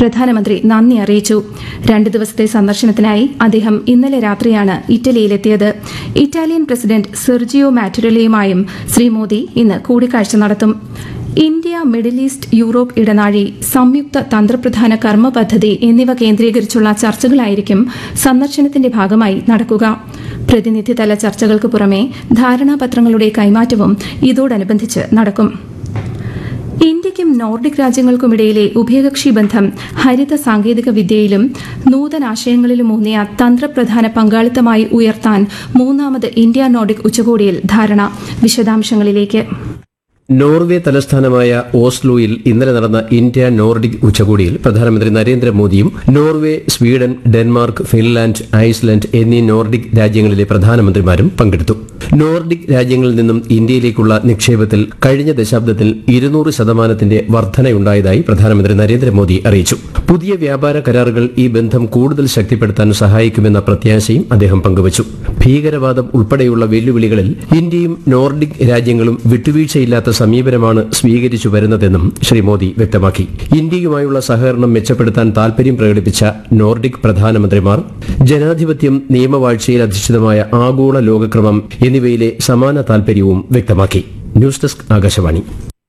പ്രധാനമന്ത്രി നന്ദി അറിയിച്ചു രണ്ട് ദിവസത്തെ സന്ദർശനത്തിനായി അദ്ദേഹം ഇന്നലെ രാത്രിയാണ് ഇറ്റലിയിലെത്തിയത് ഇറ്റാലിയൻ പ്രസിഡന്റ് സെർജിയോ മാറ്റുരലയുമായും ശ്രീ മോദി ഇന്ന് കൂടിക്കാഴ്ച നടത്തും ഇന്ത്യ മിഡിൽ ഈസ്റ്റ് യൂറോപ്പ് ഇടനാഴി സംയുക്ത തന്ത്രപ്രധാന കർമ്മ പദ്ധതി എന്നിവ കേന്ദ്രീകരിച്ചുള്ള ചർച്ചകളായിരിക്കും സന്ദർശനത്തിന്റെ ഭാഗമായി നടക്കുക പ്രതിനിധിതല ചർച്ചകൾക്ക് പുറമെ ധാരണാപത്രങ്ങളുടെ കൈമാറ്റവും ഇതോടനുബന്ധിച്ച് നടക്കും ഇന്ത്യയ്ക്കും നോർഡിക് രാജ്യങ്ങൾക്കുമിടയിലെ ഉഭയകക്ഷി ബന്ധം ഹരിത സാങ്കേതിക വിദ്യയിലും നൂതനാശയങ്ങളിലും ഊന്നിയ തന്ത്രപ്രധാന പങ്കാളിത്തമായി ഉയർത്താൻ മൂന്നാമത് ഇന്ത്യ നോർഡിക് ഉച്ചകോടിയിൽ ധാരണ വിശദാംശങ്ങളിലേക്ക് നോർവേ തലസ്ഥാനമായ ഓസ്ലോയിൽ ഇന്നലെ നടന്ന ഇന്ത്യ നോർഡിക് ഉച്ചകോടിയിൽ പ്രധാനമന്ത്രി നരേന്ദ്രമോദിയും Norway Sweden Denmark Finland Iceland എന്നീ നോർഡിക് രാജ്യങ്ങളിലെ പ്രധാനമന്ത്രിമാരും പങ്കെടുത്തു നോർഡിക് രാജ്യങ്ങളിൽ നിന്നും ഇന്ത്യയിലേക്കുള്ള നിക്ഷേപത്തിൽ കഴിഞ്ഞ ദശാബ്ദത്തിൽ ഇരുന്നൂറ് ശതമാനത്തിന്റെ വർധനയുണ്ടായതായി പ്രധാനമന്ത്രി നരേന്ദ്രമോദി അറിയിച്ചു പുതിയ വ്യാപാര കരാറുകൾ ഈ ബന്ധം കൂടുതൽ ശക്തിപ്പെടുത്താൻ സഹായിക്കുമെന്ന പ്രത്യാശയും അദ്ദേഹം പങ്കുവച്ചു ഭീകരവാദം ഉൾപ്പെടെയുള്ള വെല്ലുവിളികളിൽ ഇന്ത്യയും നോർഡിക് രാജ്യങ്ങളും വിട്ടുവീഴ്ചയില്ലാത്ത സമീപനമാണ് സ്വീകരിച്ചു വരുന്നതെന്നും ശ്രീ മോദി വ്യക്തമാക്കി ഇന്ത്യയുമായുള്ള സഹകരണം മെച്ചപ്പെടുത്താൻ താൽപര്യം പ്രകടിപ്പിച്ച നോർഡിക് പ്രധാനമന്ത്രിമാർ ജനാധിപത്യം നിയമവാഴ്ചയിൽ അധിഷ്ഠിതമായ ആഗോള ലോകക്രമം എന്നിവയിലെ സമാന താൽപര്യവും വ്യക്തമാക്കി ന്യൂസ് ഡെസ്ക് ആകാശവാണി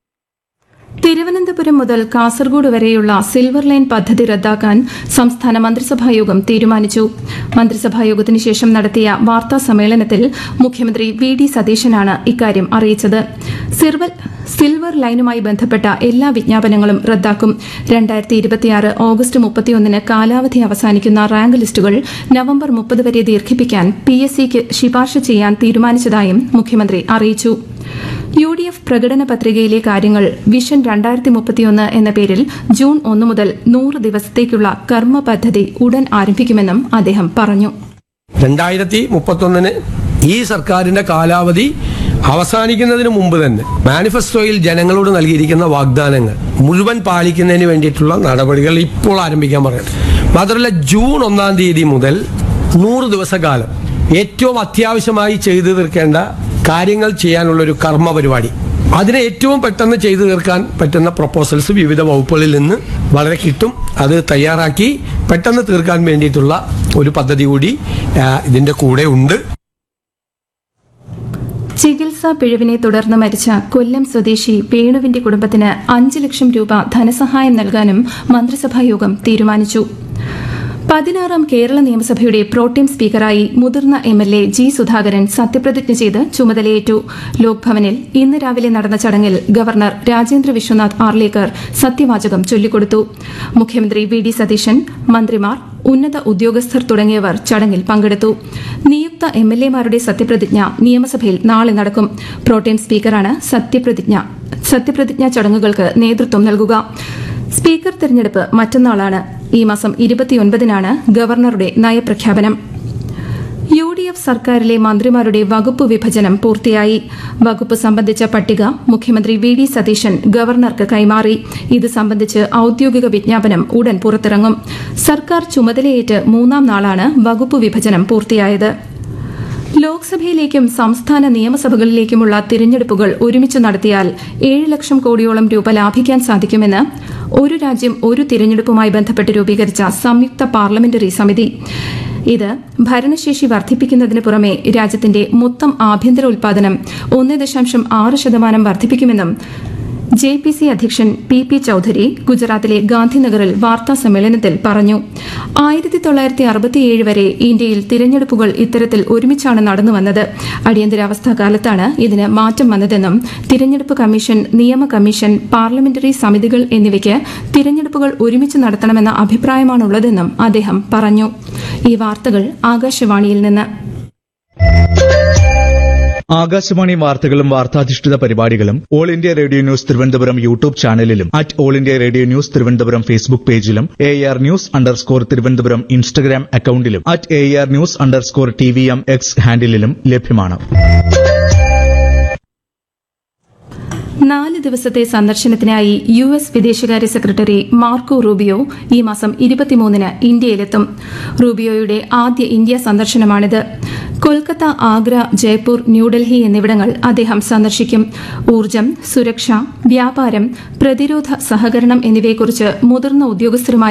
തിരുവനന്തപുരം മുതൽ കാസർഗോഡ് വരെയുള്ള സിൽവർ ലൈൻ പദ്ധതി റദ്ദാക്കാൻ സംസ്ഥാന മന്ത്രിസഭായോഗം തീരുമാനിച്ചു മന്ത്രിസഭായോഗത്തിന് ശേഷം നടത്തിയ വാർത്താ സമ്മേളനത്തിൽ മുഖ്യമന്ത്രി വി ഡി സതീശനാണ് ഇക്കാര്യം അറിയിച്ചത് സിർവൽ- സിൽവർ ലൈനുമായി ബന്ധപ്പെട്ട എല്ലാ വിജ്ഞാപനങ്ങളും റദ്ദാക്കും രണ്ടായിരത്തി ഇരുപത്തിയാറ് ഓഗസ്റ്റ് മുപ്പത്തിയൊന്നിന് കാലാവധി അവസാനിക്കുന്ന റാങ്ക് ലിസ്റ്റുകൾ നവംബർ മുപ്പത് വരെ ദീർഘിപ്പിക്കാൻ പി എസ് സിക്ക് ശുപാർശ ചെയ്യാൻ തീരുമാനിച്ചതായും മുഖ്യമന്ത്രി അറിയിച്ചു യു ഡി എഫ് പ്രകടന പത്രികയിലെ കാര്യങ്ങൾ വിഷൻ രണ്ടായിരത്തി മുപ്പത്തിയൊന്ന് എന്ന പേരിൽ ജൂൺ ഒന്ന് മുതൽ നൂറ് ദിവസത്തേക്കുള്ള കർമ്മ പദ്ധതി ഉടൻ ആരംഭിക്കുമെന്നും അദ്ദേഹം പറഞ്ഞു രണ്ടായിരത്തി മുപ്പത്തൊന്നിന് ഈ സർക്കാരിന്റെ കാലാവധി അവസാനിക്കുന്നതിന് മുമ്പ് തന്നെ മാനിഫെസ്റ്റോയിൽ ജനങ്ങളോട് നൽകിയിരിക്കുന്ന വാഗ്ദാനങ്ങൾ മുഴുവൻ പാലിക്കുന്നതിന് വേണ്ടിയിട്ടുള്ള നടപടികൾ ഇപ്പോൾ ആരംഭിക്കാൻ പറയട്ടെ മാത്രമല്ല ജൂൺ ഒന്നാം തീയതി മുതൽ നൂറ് ദിവസക്കാലം ഏറ്റവും അത്യാവശ്യമായി ചെയ്തു തീർക്കേണ്ട കാര്യങ്ങൾ ചെയ്യാനുള്ള ഒരു കർമ്മ പരിപാടി അതിനെ ഏറ്റവും പെട്ടെന്ന് ചെയ്തു തീർക്കാൻ പറ്റുന്ന പ്രപ്പോസൽസ് വിവിധ വകുപ്പുകളിൽ നിന്ന് വളരെ കിട്ടും അത് തയ്യാറാക്കി പെട്ടെന്ന് തീർക്കാൻ വേണ്ടിയിട്ടുള്ള ഒരു പദ്ധതി കൂടി ആ, ഇതിന്റെ കൂടെ ഉണ്ട് ചികിത്സാ പിഴവിനെ തുടർന്ന് മരിച്ച കൊല്ലം സ്വദേശി വേണുവിന്റെ കുടുംബത്തിന് അഞ്ച് ലക്ഷം രൂപ ധനസഹായം നൽകാനും മന്ത്രിസഭായോഗം തീരുമാനിച്ചു പതിനാറാം കേരള നിയമസഭയുടെ പ്രോട്ടീം സ്പീക്കറായി മുതിർന്ന M L A G Sudhakaran സത്യപ്രതിജ്ഞ ചെയ്ത് ചുമതലയേറ്റു ലോക്ഭവനിൽ ഇന്ന് രാവിലെ നടന്ന ചടങ്ങിൽ ഗവർണർ രാജേന്ദ്ര വിശ്വനാഥ് ആർലേക്കർ സത്യവാചകം ചൊല്ലിക്കൊടുത്തു മുഖ്യമന്ത്രി വി ഡി സതീശൻ മന്ത്രിമാർ ഉന്നത ഉദ്യോഗസ്ഥർ തുടങ്ങിയവർ ചടങ്ങിൽ പങ്കെടുത്തു നിയുക്ത എം എൽ എമാരുടെ സത്യപ്രതിജ്ഞ നിയമസഭയിൽ നാളെ നടക്കും പ്രോട്ടേം സ്പീക്കറാണ് സത്യപ്രതിജ്ഞ സത്യപ്രതിജ്ഞാ ചടങ്ങുകൾക്ക് നേതൃത്വം നൽകുക സ്പീക്കർ തെരഞ്ഞെടുപ്പ് മറ്റന്നാളാണ് ഈ മാസം ഇരുപത്തിയൊൻപതിനാണ് ഗവർണറുടെ നയപ്രഖ്യാപനം യു ഡി എഫ് സർക്കാരിലെ മന്ത്രിമാരുടെ വകുപ്പ് വിഭജനം പൂർത്തിയായി വകുപ്പ് സംബന്ധിച്ച പട്ടിക മുഖ്യമന്ത്രി വി ഡി സതീശൻ ഗവർണർക്ക് കൈമാറി ഇത് സംബന്ധിച്ച് ഔദ്യോഗിക വിജ്ഞാപനം ഉടൻ പുറത്തിറങ്ങും സർക്കാർ ചുമതലയേറ്റ് മൂന്നാം നാളാണ് വകുപ്പ് വിഭജനം പൂർത്തിയായത് ലോക്സഭയിലേക്കും സംസ്ഥാന നിയമസഭകളിലേക്കുമുള്ള തിരഞ്ഞെടുപ്പുകൾ ഒരുമിച്ച് നടത്തിയാൽ ഏഴ് ലക്ഷം കോടിയോളം രൂപ ലാഭിക്കാൻ സാധിക്കുമെന്ന് ഒരു രാജ്യം ഒരു തിരഞ്ഞെടുപ്പുമായി ബന്ധപ്പെട്ട് രൂപീകരിച്ച സംയുക്ത പാർലമെന്ററി സമിതി ഇത് ഭരണശേഷി വർദ്ധിപ്പിക്കുന്നതിന് പുറമെ രാജ്യത്തിന്റെ മൊത്തം ആഭ്യന്തര ഉൽപാദനം ഒന്ന് ദശാംശം ആറ് ശതമാനം വർദ്ധിപ്പിക്കുമെന്നും ജെ പി സി അധ്യക്ഷൻ പി പി ചൌധരി ഗുജറാത്തിലെ ഗാന്ധിനഗറിൽ വാർത്താ സമ്മേളനത്തിൽ പറഞ്ഞു ആയിരത്തി തൊള്ളായിരത്തി അറുപത്തിയേഴ് വരെ ഇന്ത്യയിൽ തിരഞ്ഞെടുപ്പുകൾ ഇത്തരത്തിൽ ഒരുമിച്ചാണ് നടന്നുവന്നത് അടിയന്തരാവസ്ഥാ കാലത്താണ് ഇതിന് മാറ്റം വന്നതെന്നും തിരഞ്ഞെടുപ്പ് കമ്മീഷൻ നിയമ കമ്മീഷൻ പാർലമെന്ററി സമിതികൾ എന്നിവയ്ക്ക് തിരഞ്ഞെടുപ്പുകൾ ഒരുമിച്ച് നടത്തണമെന്ന അഭിപ്രായമാണുള്ളതെന്നും അദ്ദേഹം പറഞ്ഞു ഈ വാർത്തകൾ ആകാശവാണിയിൽ നിന്ന് ആകാശവാണി വാർത്തകളും വാർത്താധിഷ്ഠിത പരിപാടികളും All India Radio news Thiruvananthapuram YouTube ചാനലിലും at All India Radio news Thiruvananthapuram Facebook പേജിലും A R news underscore Thiruvananthapuram Instagram അക്കൌണ്ടിലും at A R news underscore T V M X ഹാൻഡിലും ലഭ്യമാണ് നാല് ദിവസത്തെ സന്ദർശനത്തിനായി യു എസ് വിദേശകാര്യ സെക്രട്ടറി മാർക്കോ റൂബിയോ ഈ മാസം ഇരുപത്തിമൂന്നിന് ഇന്ത്യയിലെത്തും റൂബിയോയുടെ ആദ്യ ഇന്ത്യ സന്ദർശനമാണിത് കൊൽക്കത്ത ആഗ്ര ജയ്പൂർ ന്യൂഡൽഹി എന്നിവിടങ്ങൾ അദ്ദേഹം സന്ദർശിക്കും ഊർജ്ജം സുരക്ഷ വ്യാപാരം പ്രതിരോധ സഹകരണം എന്നിവയെക്കുറിച്ച് മുതിർന്ന ഉദ്യോഗസ്ഥരുമായി